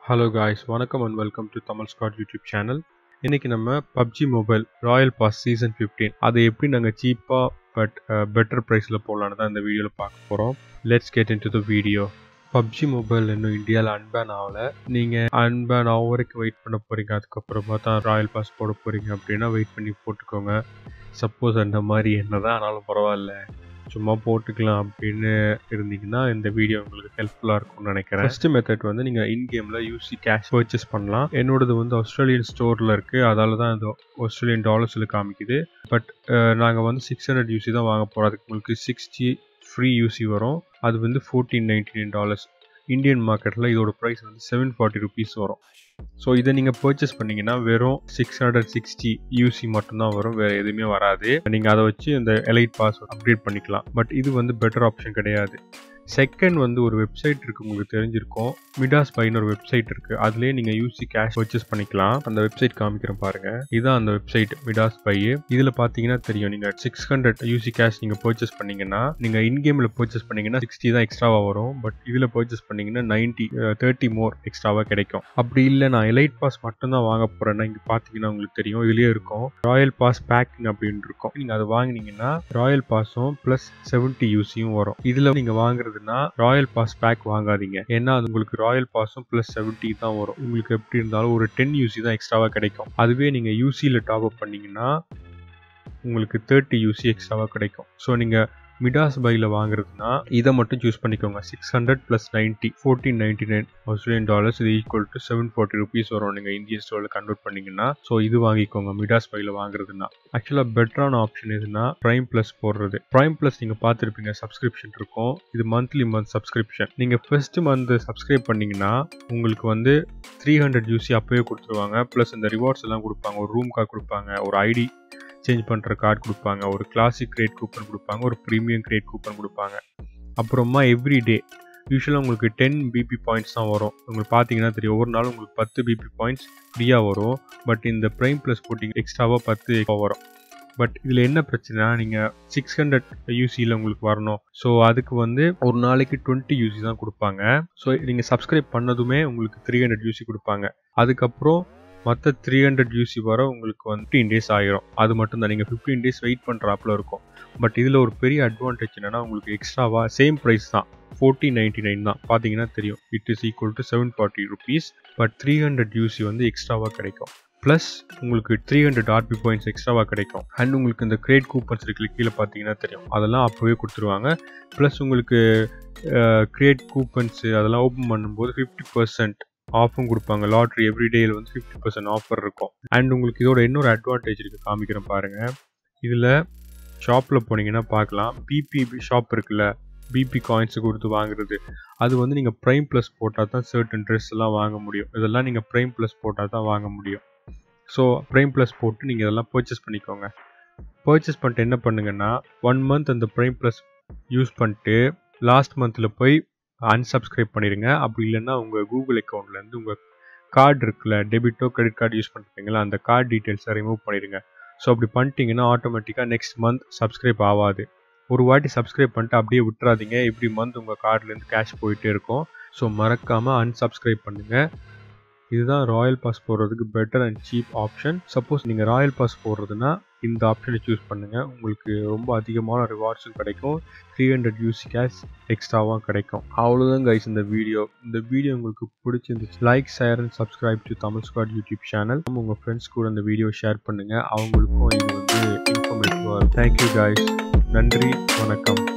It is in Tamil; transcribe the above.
ஹலோ காய்ஸ் வணக்கம் and welcome to Tamil Squad YouTube channel இன்னைக்கு நம்ம PUBG mobile royal pass season 15 அதை எப்படி நாங்கள் சீப்பாக பட் பெட்டர் ப்ரைஸில் போடலான்னு தான் இந்த வீடியோவில் பார்க்க போகிறோம் let's get into the video PUBG mobile இன்னும் இந்தியாவில் அன்பேன் ஆகலை நீங்கள் அன்பேன் ஆக வரைக்கும் வெயிட் பண்ண போகிறீங்க அதுக்கப்புறமா தான் ராயல் பாஸ் போட போகிறீங்க அப்படின்னா வெயிட் பண்ணி போட்டுக்கோங்க சப்போஸ் அந்த மாதிரி என்ன தான் ஆனாலும் பரவாயில்ல சும்மா போட்டுக்கலாம் அப்படின்னு இருந்தீங்கன்னா இந்த வீடியோ உங்களுக்கு ஹெல்ப்ஃபுல்லாக இருக்கும்னு நினைக்கிறேன் ஃபர்ஸ்ட் மெத்தட் வந்து நீங்கள் இன் கேமில் யூசி கேஷ் பர்ச்சேஸ் பண்ணலாம் என்னோடது வந்து ஆஸ்திரேலியன் ஸ்டோரில் இருக்குது அதால தான் இது ஆஸ்திரேலியன் டாலர்ஸில் காமிக்குது பட் நாங்கள் வந்து சிக்ஸ் ஹண்ட்ரட் யூசி தான் வாங்க போகிறோம் அதுக்கு உங்களுக்கு சிக்ஸ்டி ஃப்ரீ யூசி வரும் அது வந்து fourteen ninety nine dollars Indian மார்க்கெட்டில் இதோட ப்ரைஸ் வந்து செவன் ஃபார்ட்டி ருபீஸ் வரும் ஸோ இதை நீங்கள் பர்ச்சேஸ் பண்ணீங்கன்னா வெறும் சிக்ஸ் ஹண்ட்ரட் சிக்ஸ்டி யூசி மட்டும்தான் வரும் வேறு எதுவுமே வராது நீங்கள் அதை வச்சு இந்த எலைட் பாஸ் அப்டேட் பண்ணிக்கலாம் பட் இது வந்து பெட்டர் ஆப்ஷன் கிடையாது செகண்ட் வந்து ஒரு வெப்சைட் இருக்குது உங்களுக்கு தெரிஞ்சிருக்கும் மிடாஸ் பைன்னு ஒரு வெப்சைட் இருக்குது அதுலேயே நீங்கள் யூசி கேஷ் பர்ச்சேஸ் பண்ணிக்கலாம் அந்த வெப்சைட் காமிக்கிறேன் பாருங்க இதான் அந்த வெப்சைட் மிடாஸ் பை இதில் பார்த்தீங்கன்னா தெரியும் நீங்கள் சிக்ஸ் ஹண்ட்ரட் யூசி கேஷ் நீங்கள் பர்ச்சேஸ் பண்ணீங்கன்னா நீங்கள் இன் கேமில் பர்ச்சேஸ் பண்ணீங்கன்னா சிக்ஸ்டி தான் எக்ஸ்ட்ராவாக வரும் பட் இதில் பர்ச்சேஸ் பண்ணீங்கன்னா நைன்ட்டி தேர்ட்டி மோர் எக்ஸ்ட்ராவாக கிடைக்கும் அப்படி இல்லை நான் எலைட் பாஸ் மட்டும்தான் வாங்க போகிறேன்னா இங்கே பார்த்தீங்கன்னா உங்களுக்கு தெரியும் இதுலேயே இருக்கும் ராயல் பாஸ் பேக்கிங் அப்படின்னு இருக்கும் நீங்கள் அதை வாங்கினீங்கன்னா ராயல் பாஸும் ப்ளஸ் செவன்ட்டி யூசியும் வரும் இதில் நீங்கள் வாங்குறது வாங்குறதுன்னா ராயல் பாஸ் பேக் வாங்காதீங்க ஏன்னா அது உங்களுக்கு ராயல் பாஸும் ப்ளஸ் செவன்ட்டி தான் வரும் உங்களுக்கு எப்படி இருந்தாலும் ஒரு டென் யூசி தான் எக்ஸ்ட்ராவாக கிடைக்கும் அதுவே நீங்கள் யூசியில் டாப் அப் பண்ணீங்கன்னா உங்களுக்கு தேர்ட்டி யூசி எக்ஸ்ட்ராவாக கிடைக்கும் ஸோ நீங்கள் மிடாஸ் பையில் வாங்குறதுனா இதை மட்டும் சூஸ் பண்ணிக்கோங்க six hundred plus ninety fourteen ninety nine Australian dollars இது equal to seven forty rupees வரும் நீங்கள் இந்தியன் ஸ்டோரில் கன்வெர்ட் பண்ணிங்கன்னா ஸோ இது வாங்கிக்கோங்க மிடாஸ் பையில் வாங்குறதுனா ஆக்சுவலாக பெட்டரான ஆப்ஷன் எதுனா ப்ரைம் ப்ளஸ் போடுறது ப்ரைம் ப்ளஸ் நீங்கள் பார்த்துருப்பீங்க சப்ஸ்கிரிப்ஷன் இருக்கும் இது மந்த்லி மந்த் சப்ஸ்கிரிப்ஷன் நீங்கள் ஃபர்ஸ்ட் மந்த் சப்ஸ்கிரைப் பண்ணீங்கன்னா உங்களுக்கு வந்து த்ரீ ஹண்ட்ரட் யூசி அப்போவே கொடுத்துருவாங்க ப்ளஸ் இந்த ரிவார்ட்ஸ் எல்லாம் கொடுப்பாங்க ஒரு ரூம் கார்டு கொடுப்பாங்க ஒரு ஐடி சேஞ்ச் பண்ணுற கார்டு கொடுப்பாங்க ஒரு கிளாசிக் கிரேட் கூப்பன் கொடுப்பாங்க ஒரு ப்ரீமியம் கிரேட் கூப்பன் கொடுப்பாங்க அப்புறமா எவ்ரி டே யூஸ்வலாக உங்களுக்கு டென் பிபி பாயிண்ட்ஸ் தான் வரும் உங்களுக்கு பார்த்தீங்கன்னா தெரியும் ஒவ்வொரு நாளும் உங்களுக்கு பத்து பிபி பாயிண்ட்ஸ் ஃப்ரீயாக வரும் பட் இந்த ப்ரைம் ப்ளஸ் போட்டிங்க எக்ஸ்ட்ராவாக பத்து வரும் பட் இதில் என்ன பிரச்சனைனா நீங்கள் சிக்ஸ் ஹண்ட்ரட் யூசியில் உங்களுக்கு வரணும் ஸோ அதுக்கு வந்து ஒரு நாளைக்கு டுவெண்ட்டி யூசி தான் கொடுப்பாங்க ஸோ நீங்கள் சப்ஸ்கிரைப் பண்ணதுமே உங்களுக்கு த்ரீ ஹண்ட்ரட் யூசி கொடுப்பாங்க அதுக்கப்புறம் மற்ற த்ரீ ஹண்ட்ரட் யூசி வர உங்களுக்கு வந்து ஃபிஃப்டீன் டேஸ் ஆகிரும் அது மட்டும் தான் நீங்கள் ஃபிஃப்டீன் டேஸ் வெயிட் பண்ணுறாப்புல இருக்கும் பட் இதில் ஒரு பெரிய அட்வான்டேஜ் என்னென்னா உங்களுக்கு எக்ஸ்ட்ராவாக சேம் ப்ரைஸ் தான் ஃபோர்டீன் நைன்டி நைன் தான் பார்த்தீங்கன்னா தெரியும் it is equal to seven forty rupees but three hundred UC வந்து எக்ஸ்ட்ராவாக கிடைக்கும் ப்ளஸ் உங்களுக்கு த்ரீ ஹண்ட்ரட் ஆர்பி பாயிண்ட்ஸ் எக்ஸ்ட்ராவாக கிடைக்கும் அண்ட் உங்களுக்கு இந்த கிரேட் கூப்பன்ஸ் இருக்கு கீழே பார்த்தீங்கன்னா தெரியும் அதெல்லாம் அப்போவே கொடுத்துருவாங்க ப்ளஸ் உங்களுக்கு கிரியேட் கூப்பன்ஸு அதெல்லாம் ஓப்பன் பண்ணும்போது ஃபிஃப்டி பர்சன்ட் ஆஃபும் கொடுப்பாங்க லாட்ரி எவ்ரி டேயில் வந்து ஃபிஃப்டி பர்சன்ட் ஆஃபர் இருக்கும் அண்ட் உங்களுக்கு இதோட இன்னொரு அட்வான்டேஜ் இருக்குது காமிக்கிறேன் பாருங்கள் இதில் ஷாப்பில் போனீங்கன்னா பார்க்கலாம் பிபி ஷாப் இருக்குல்ல பிபி காயின்ஸ் கொடுத்து வாங்குறது அது வந்து நீங்கள் ப்ரைம் ப்ளஸ் போட்டால் தான் சர்டன் ட்ரெஸ் எல்லாம் வாங்க முடியும் இதெல்லாம் நீங்கள் ப்ரைம் ப்ளஸ் போட்டால் தான் வாங்க முடியும் ஸோ ப்ரைம் ப்ளஸ் போட்டு நீங்கள் இதெல்லாம் பர்ச்சேஸ் பண்ணிக்கோங்க பர்ச்சேஸ் பண்ணிட்டு என்ன பண்ணுங்கன்னா ஒன் மந்த் அந்த ப்ரைம் ப்ளஸ் யூஸ் பண்ணிட்டு லாஸ்ட் மந்தில் போய் அன்சப்ஸ்கிரைப் பண்ணிடுங்க அப்படி இல்லைன்னா உங்கள் கூகுள் அக்கௌண்ட்லேருந்து உங்கள் கார்டு இருக்குல்ல டெபிட்டோ கிரெடிட் கார்டு யூஸ் பண்ணுறீங்களா அந்த கார்டு டீட்டெயில்ஸை ரிமூவ் பண்ணிடுங்க ஸோ அப்படி பண்ணிட்டீங்கன்னா ஆட்டோமேட்டிக்காக நெக்ஸ்ட் மந்த் சப்ஸ்கிரைப் ஆகாது ஒரு வாட்டி சப்ஸ்கிரைப் பண்ணிட்டு அப்படியே விட்டுறாதீங்க எவ்ரி மந்த் உங்கள் கார்ட்லேருந்து கேஷ் போயிட்டே இருக்கும் ஸோ மறக்காமல் அன்சப்ஸ்கிரைப் பண்ணுங்கள் இதுதான் ராயல் பாஸ் போடுறதுக்கு better and cheap option suppose நீங்கள் ராயல் பாஸ் போடுறதுனா இந்த ஆப்ஷனை சூஸ் பண்ணுங்கள் உங்களுக்கு ரொம்ப அதிகமான ரிவார்ட்ஸும் கிடைக்கும் த்ரீ ஹண்ட்ரட் யூசி கேஷ் எக்ஸ்ட்ராவாக கிடைக்கும் அவ்வளோதான் கைஸ் இந்த வீடியோ இந்த வீடியோ உங்களுக்கு பிடிச்சிருந்துச்சு like share and subscribe to Tamil Squad YouTube channel உங்கள் ஃப்ரெண்ட்ஸ் கூட இந்த வீடியோ ஷேர் பண்ணுங்கள் அவங்களுக்கும் இது வந்து இன்ஃபர்மேட்டிவாக இருக்கும் தேங்க்யூ கைஸ் நன்றி வணக்கம்